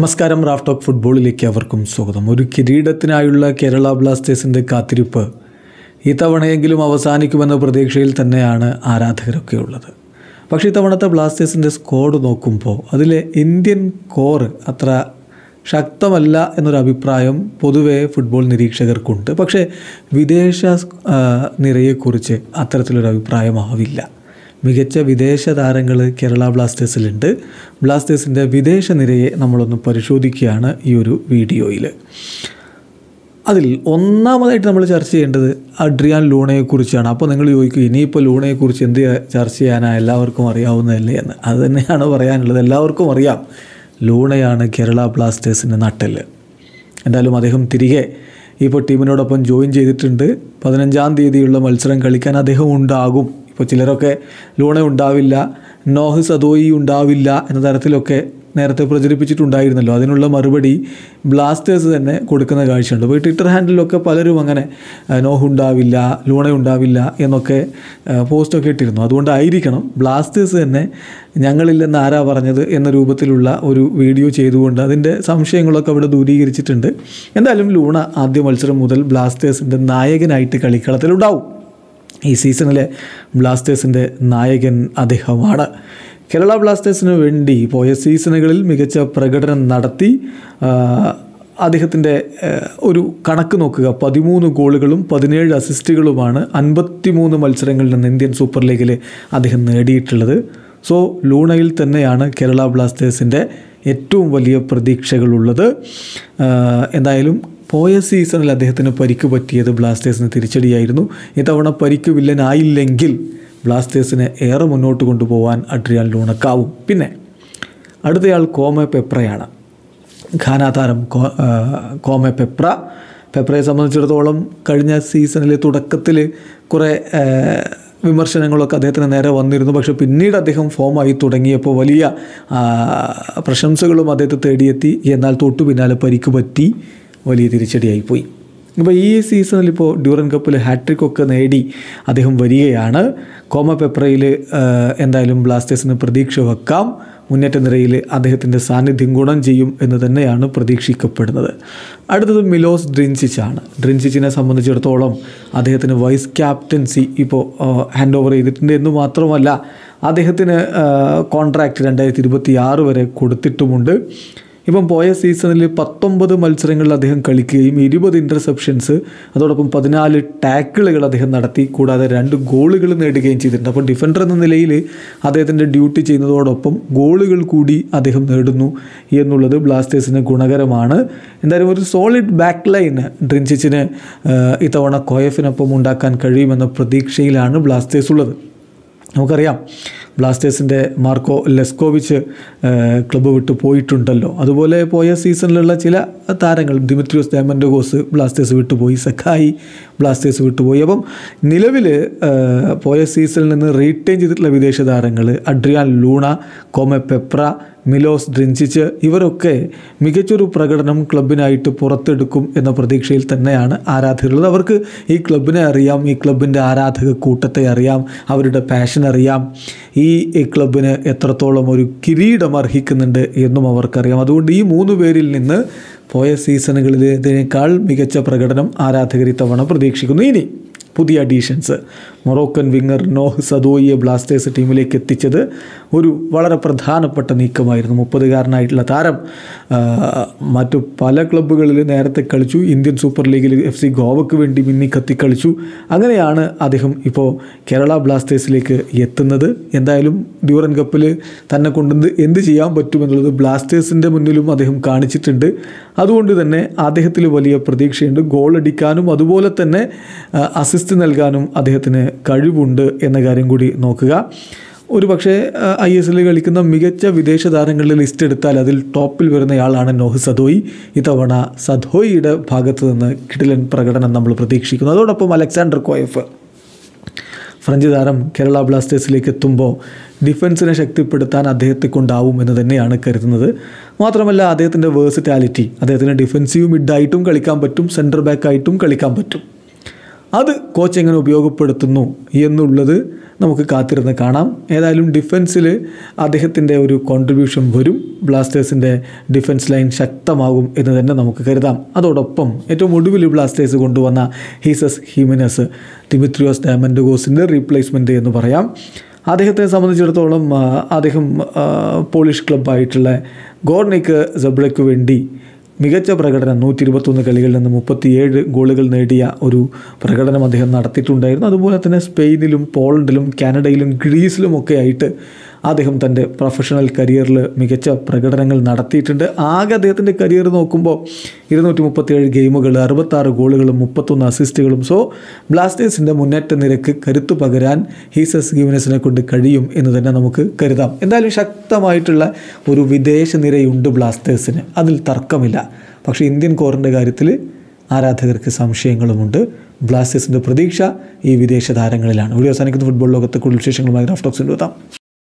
നമസ്കാരം Raf talk ഫുട്ബോളിലേക്ക് അവർക്കും സ്വാഗതം ഒരു കിരീടത്തിനായുള്ള കേരള ബ്ലാസ്റ്റേഴ്സിൻ്റെ കാത്തിരിപ്പ് ഇത്തവണയെങ്കിലും അവസാനിക്കുമെന്ന പ്രതീക്ഷയിൽ തന്നെയാണ് ആരാധകരൊക്കെ ഉള്ളത് പക്ഷേ ഇത്തവണത്തെ ബ്ലാസ്റ്റേഴ്സിൻ്റെ സ്ക്വാഡ് നോക്കുമ്പോൾ അതിലെ ഇന്ത്യൻ കോർ അത്ര ശക്തമല്ല എന്നൊരു അഭിപ്രായം പൊതുവെ ഫുട്ബോൾ നിരീക്ഷകർക്കുണ്ട് പക്ഷേ വിദേശ ആ, നിരയെക്കുറിച്ച് അത്തരത്തിലൊരു അഭിപ്രായമാവില്ല മികച്ച വിദേശ താരങ്ങൾ കേരള ബ്ലാസ്റ്റേഴ്സിലുണ്ട് ബ്ലാസ്റ്റേഴ്സിൻ്റെ വിദേശ നിരയെ നമ്മളൊന്ന് പരിശോധിക്കുകയാണ് ഈ ഒരു വീഡിയോയിൽ അതിൽ ഒന്നാമതായിട്ട് നമ്മൾ ചർച്ച ചെയ്യേണ്ടത് അഡ്രിയാൻ ലൂണയെക്കുറിച്ചാണ് അപ്പോൾ നിങ്ങൾ ചോദിക്കും ഇനിയിപ്പോൾ ലൂണയെക്കുറിച്ച് എന്ത് ചർച്ച ചെയ്യാനാണ് എല്ലാവർക്കും അറിയാവുന്നതല്ലേ എന്ന് അത് തന്നെയാണ് പറയാനുള്ളത് എല്ലാവർക്കും അറിയാം ലൂണയാണ് കേരള ബ്ലാസ്റ്റേഴ്സിൻ്റെ നട്ടെല്ല് എന്തായാലും അദ്ദേഹം തിരികെ ഇപ്പോൾ ടീമിനോടൊപ്പം ജോയിൻ ചെയ്തിട്ടുണ്ട് പതിനഞ്ചാം തീയതിയുള്ള മത്സരം കളിക്കാൻ അദ്ദേഹം ഉണ്ടാകും ഇപ്പോൾ ചിലരൊക്കെ ലൂണ ഉണ്ടാവില്ല നോഹ് സദോയി ഉണ്ടാവില്ല എന്ന തരത്തിലൊക്കെ നേരത്തെ പ്രചരിപ്പിച്ചിട്ടുണ്ടായിരുന്നല്ലോ അതിനുള്ള മറുപടി ബ്ലാസ്റ്റേഴ്സ് തന്നെ കൊടുക്കുന്ന കാഴ്ചയുണ്ട് ഇപ്പോൾ ഈ ട്വിറ്റർ ഹാൻഡിലൊക്കെ പലരും അങ്ങനെ ആ, നോഹ് ഉണ്ടാവില്ല ലൂണ ഉണ്ടാവില്ല എന്നൊക്കെ ആ, പോസ്റ്റൊക്കെ ഇട്ടിരുന്നു അതുകൊണ്ടായിരിക്കണം ബ്ലാസ്റ്റേഴ്സ് തന്നെ ഞങ്ങളില്ലെന്ന് ആരാ പറഞ്ഞത് എന്ന രൂപത്തിലുള്ള ഒരു വീഡിയോ ചെയ്തുകൊണ്ട് അതിൻ്റെ സംശയങ്ങളൊക്കെ അവിടെ ദൂരീകരിച്ചിട്ടുണ്ട് എന്തായാലും ലൂണ ആദ്യ മത്സരം മുതൽ ബ്ലാസ്റ്റേഴ്സിൻ്റെ നായകനായിട്ട് കളിക്കളത്തിലുണ്ടാവും ഈ സീസണിലെ ബ്ലാസ്റ്റേഴ്സിൻ്റെ നായകൻ അദ്ദേഹമാണ് കേരള ബ്ലാസ്റ്റേഴ്സിന് വേണ്ടി പോയ സീസണുകളിൽ മികച്ച പ്രകടനം നടത്തി ആ, അദ്ദേഹത്തിൻ്റെ ഏഹ്, ഒരു കണക്ക് നോക്കുക പതിമൂന്ന് ഗോളുകളും പതിനേഴ് അസിസ്റ്റുകളുമാണ് അൻപത്തിമൂന്ന് മത്സരങ്ങളിൽ നിന്ന് ഇന്ത്യൻ സൂപ്പർ ലീഗിൽ അദ്ദേഹം നേടിയിട്ടുള്ളത് സോ ലൂണയിൽ തന്നെയാണ് കേരള ബ്ലാസ്റ്റേഴ്സിൻ്റെ ഏറ്റവും വലിയ പ്രതീക്ഷകളുള്ളത് ആ, എന്തായാലും പോയ സീസണിൽ അദ്ദേഹത്തിന് പരിക്ക് പറ്റിയത് ബ്ലാസ്റ്റേഴ്സിന് തിരിച്ചടിയായിരുന്നു ഇത്തവണ പരിക്ക് വില്ലനായില്ലെങ്കിൽ ബ്ലാസ്റ്റേഴ്സിനെ ഏറെ മുന്നോട്ട് കൊണ്ടുപോകാൻ അഡ്രിയാൻ ലൂണക്കാവും പിന്നെ അടുത്തയാൾ കോമ പെപ്രയാണ് ഖാന താരം കോ ആ, കോമ പെപ്ര പെപ്രയെ സംബന്ധിച്ചിടത്തോളം കഴിഞ്ഞ സീസണിലെ തുടക്കത്തിൽ കുറേ ആ, വിമർശനങ്ങളൊക്കെ അദ്ദേഹത്തിന് നേരെ വന്നിരുന്നു പക്ഷേ പിന്നീട് അദ്ദേഹം ഫോമായി തുടങ്ങിയപ്പോൾ വലിയ ആ, പ്രശംസകളും അദ്ദേഹത്തെ തേടിയെത്തി എന്നാൽ തൊട്ടു പിന്നാലെ പരിക്ക് പറ്റി വലിയ തിരിച്ചടിയായിപ്പോയി ഇപ്പോൾ ഈ സീസണിൽ ഇപ്പോൾ ഡ്യൂറൻ കപ്പിൽ ഹാട്രിക് ഒക്കെ നേടി അദ്ദേഹം വരികയാണ് കോമ പെപ്രയിൽ എന്തായാലും ബ്ലാസ്റ്റേഴ്സിന് പ്രതീക്ഷ വെക്കാം മുന്നേറ്റ നിരയിൽ അദ്ദേഹത്തിൻ്റെ സാന്നിധ്യം ഗുണം ചെയ്യും എന്ന് തന്നെയാണ് പ്രതീക്ഷിക്കപ്പെടുന്നത് അടുത്തത് മിലോസ് ഡ്രിൻസിച്ചാണ് ഡ്രിൻസിച്ചിനെ സംബന്ധിച്ചിടത്തോളം അദ്ദേഹത്തിന് വൈസ് ക്യാപ്റ്റൻസി ഇപ്പോൾ ഹാൻഡ് ഓവർ ചെയ്തിട്ടുണ്ട് എന്ന് മാത്രമല്ല അദ്ദേഹത്തിന് കോൺട്രാക്റ്റ് രണ്ടായിരത്തി ഇരുപത്തി ആറ് വരെ കൊടുത്തിട്ടുമുണ്ട് ഇപ്പം പോയ സീസണിൽ പത്തൊമ്പത് മത്സരങ്ങളിൽ അദ്ദേഹം കളിക്കുകയും ഇരുപത് ഇൻ്റർസെപ്ഷൻസ് അതോടൊപ്പം പതിനാല് ടാക്കിളുകൾ അദ്ദേഹം നടത്തി കൂടാതെ രണ്ട് ഗോളുകൾ നേടുകയും ചെയ്തിട്ടുണ്ട് അപ്പോൾ ഡിഫൻഡർ എന്ന നിലയിൽ അദ്ദേഹത്തിൻ്റെ ഡ്യൂട്ടി ചെയ്യുന്നതോടൊപ്പം ഗോളുകൾ കൂടി അദ്ദേഹം നേടുന്നു എന്നുള്ളത് ബ്ലാസ്റ്റേഴ്സിന് ഗുണകരമാണ് എന്തായാലും ഒരു സോളിഡ് ബാക്ക് ലൈൻ ഡ്രിൻസിച്ചിന് ആ, ഇത്തവണ കോയഫിനൊപ്പം ഉണ്ടാക്കാൻ കഴിയുമെന്ന പ്രതീക്ഷയിലാണ് ബ്ലാസ്റ്റേഴ്സ് ഉള്ളത് നമുക്കറിയാം ബ്ലാസ്റ്റേഴ്സിൻ്റെ മാർക്കോ ലെസ്കോവിച്ച് ഏഹ്, ക്ലബ്ബ് വിട്ട് പോയിട്ടുണ്ടല്ലോ അതുപോലെ പോയ സീസണിലുള്ള ചില താരങ്ങൾ ദിമിത്രിയോസ് ഡയമൻഡോഗോസ് ബ്ലാസ്റ്റേഴ്സ് വിട്ടുപോയി സഖായി ബ്ലാസ്റ്റേഴ്സ് വിട്ടുപോയി അപ്പം നിലവിൽ പോയ സീസണിൽ നിന്ന് റീറ്റെയിൻ ചെയ്തിട്ടുള്ള വിദേശ താരങ്ങൾ Adrian Luna Kwame Peprah Milos Drincic ഇവരൊക്കെ മികച്ചൊരു പ്രകടനം ക്ലബിനായിട്ട് പുറത്തെടുക്കും എന്ന പ്രതീക്ഷയിൽ തന്നെയാണ് ആരാധകരുള്ളത് അവർക്ക് ഈ ക്ലബിനെ അറിയാം ഈ ക്ലബിൻ്റെ ആരാധക കൂട്ടത്തെ അറിയാം അവരുടെ പാഷൻ അറിയാം ഈ ഈ ക്ലബിന് എത്രത്തോളം ഒരു കിരീടം അർഹിക്കുന്നുണ്ട് എന്നും അവർക്കറിയാം അതുകൊണ്ട് ഈ മൂന്ന് പേരിൽ നിന്ന് പോയ സീസണുകളിലേതിനേക്കാൾ മികച്ച പ്രകടനം ആരാധകർ ഇത്തവണ പ്രതീക്ഷിക്കുന്നു ഇനി പുതിയ അഡീഷൻസ് മൊറോക്കൻ വിങ്ങർ നോഹ് സദോയിയെ ബ്ലാസ്റ്റേഴ്സ് ടീമിലേക്ക് എത്തിച്ചത് ഒരു വളരെ പ്രധാനപ്പെട്ട നീക്കമായിരുന്നു മുപ്പതുകാരനായിട്ടുള്ള താരം ആ, മറ്റു പല ക്ലബ്ബുകളിൽ നേരത്തെ കളിച്ചു ഇന്ത്യൻ സൂപ്പർ ലീഗിൽ എഫ് സി ഗോവയ്ക്ക് വേണ്ടി മിന്നി കത്തി കളിച്ചു അങ്ങനെയാണ് അദ്ദേഹം ഇപ്പോൾ കേരള ബ്ലാസ്റ്റേഴ്സിലേക്ക് എത്തുന്നത് എന്തായാലും ഡ്യൂറൻ കപ്പിൽ തന്നെ കൊണ്ട് എന്ത് ചെയ്യാൻ പറ്റുമെന്നുള്ളത് ബ്ലാസ്റ്റേഴ്സിൻ്റെ മുന്നിലും അദ്ദേഹം കാണിച്ചിട്ടുണ്ട് അതുകൊണ്ട് തന്നെ അദ്ദേഹത്തിൽ വലിയ പ്രതീക്ഷയുണ്ട് ഗോൾ അടിക്കാനും അതുപോലെ തന്നെ അസിസ്റ്റ് നൽകാനും അദ്ദേഹത്തിന് കഴിവുണ്ട് എന്ന കാര്യം കൂടി നോക്കുക ഒരു പക്ഷേ ഐ എസ് എല്ലിൽ കളിക്കുന്ന മികച്ച വിദേശ താരങ്ങളുടെ ലിസ്റ്റ് എടുത്താൽ അതിൽ ടോപ്പിൽ വരുന്നയാളാണ് നോഹ് സദോയി ഇത്തവണ സദോയിയുടെ ഭാഗത്ത് നിന്ന് കിടിലൻ പ്രകടനം നമ്മൾ പ്രതീക്ഷിക്കുന്നു അതോടൊപ്പം അലക്സാണ്ടർ കോയഫ് ഫ്രഞ്ച് താരം കേരള ബ്ലാസ്റ്റേഴ്സിലേക്ക് എത്തുമ്പോൾ ഡിഫൻസിനെ ശക്തിപ്പെടുത്താൻ അദ്ദേഹത്തെ കൊണ്ടാവും എന്ന് തന്നെയാണ് കരുതുന്നത് മാത്രമല്ല അദ്ദേഹത്തിൻ്റെ വേഴ്സിറ്റാലിറ്റി അദ്ദേഹത്തിന് ഡിഫൻസീവ് മിഡായിട്ടും കളിക്കാൻ പറ്റും സെൻറ്റർ ബാക്കായിട്ടും കളിക്കാൻ പറ്റും അത് കോച്ച് എങ്ങനെ ഉപയോഗപ്പെടുത്തുന്നു എന്നുള്ളത് നമുക്ക് കാത്തിരുന്ന് കാണാം ഏതായാലും ഡിഫൻസിൽ അദ്ദേഹത്തിൻ്റെ ഒരു കോൺട്രിബ്യൂഷൻ വരും ബ്ലാസ്റ്റേഴ്സിൻ്റെ ഡിഫൻസ് ലൈൻ ശക്തമാകും എന്ന് തന്നെ നമുക്ക് കരുതാം അതോടൊപ്പം ഏറ്റവും ഒടുവിൽ ബ്ലാസ്റ്റേഴ്സ് കൊണ്ടുവന്ന ഹീസസ് ഹീമിനസ് ടിമിത്രിയോസ് ഡാമൻഡഗോസിൻ്റെ റീപ്ലേസ്മെൻറ്റ് എന്ന് പറയാം അദ്ദേഹത്തെ സംബന്ധിച്ചിടത്തോളം ആ, അദ്ദേഹം ആ, പോളിഷ് ക്ലബ്ബായിട്ടുള്ള ഗോർണിക്ക് സബ്ലയ്ക്ക് വേണ്ടി മികച്ച പ്രകടനം നൂറ്റി ഇരുപത്തൊന്ന് കളികളിൽ നിന്ന് മുപ്പത്തിയേഴ് ഗോളുകൾ നേടിയ ഒരു പ്രകടനം അദ്ദേഹം നടത്തിയിട്ടുണ്ടായിരുന്നു അതുപോലെ തന്നെ സ്പെയിനിലും പോളണ്ടിലും കാനഡയിലും ഗ്രീസിലുമൊക്കെ ആയിട്ട് അദ്ദേഹം തൻ്റെ പ്രൊഫഷണൽ കരിയറിൽ മികച്ച പ്രകടനങ്ങൾ നടത്തിയിട്ടുണ്ട് ആകെ അദ്ദേഹത്തിൻ്റെ കരിയർ നോക്കുമ്പോൾ ഇരുന്നൂറ്റി മുപ്പത്തിയേഴ് ഗെയിമുകൾ അറുപത്താറ് ഗോളുകളും മുപ്പത്തൊന്ന് അസിസ്റ്റുകളും സോ ബ്ലാസ്റ്റേഴ്സിൻ്റെ മുന്നേറ്റ നിരക്ക് കരുത്തു പകരാൻ ഹീസസ് ഗീവനസിനെ കൊണ്ട് കഴിയും എന്ന് തന്നെ നമുക്ക് കരുതാം എന്തായാലും ശക്തമായിട്ടുള്ള ഒരു വിദേശ നിരയുണ്ട് ബ്ലാസ്റ്റേഴ്സിന് അതിൽ തർക്കമില്ല പക്ഷേ ഇന്ത്യൻ കോറിൻ്റെ കാര്യത്തിൽ ആരാധകർക്ക് സംശയങ്ങളുമുണ്ട് ബ്ലാസ്റ്റേഴ്സിൻ്റെ പ്രതീക്ഷ ഈ വിദേശ താരങ്ങളിലാണ് വീഡിയോ അവസാനിക്കുന്ന ഫുട്ബോൾ ലോകത്തെ കൂടുതൽ വിശേഷങ്ങളുമായി റാഫ്റ്റോക്സിൻ്റെ എത്താം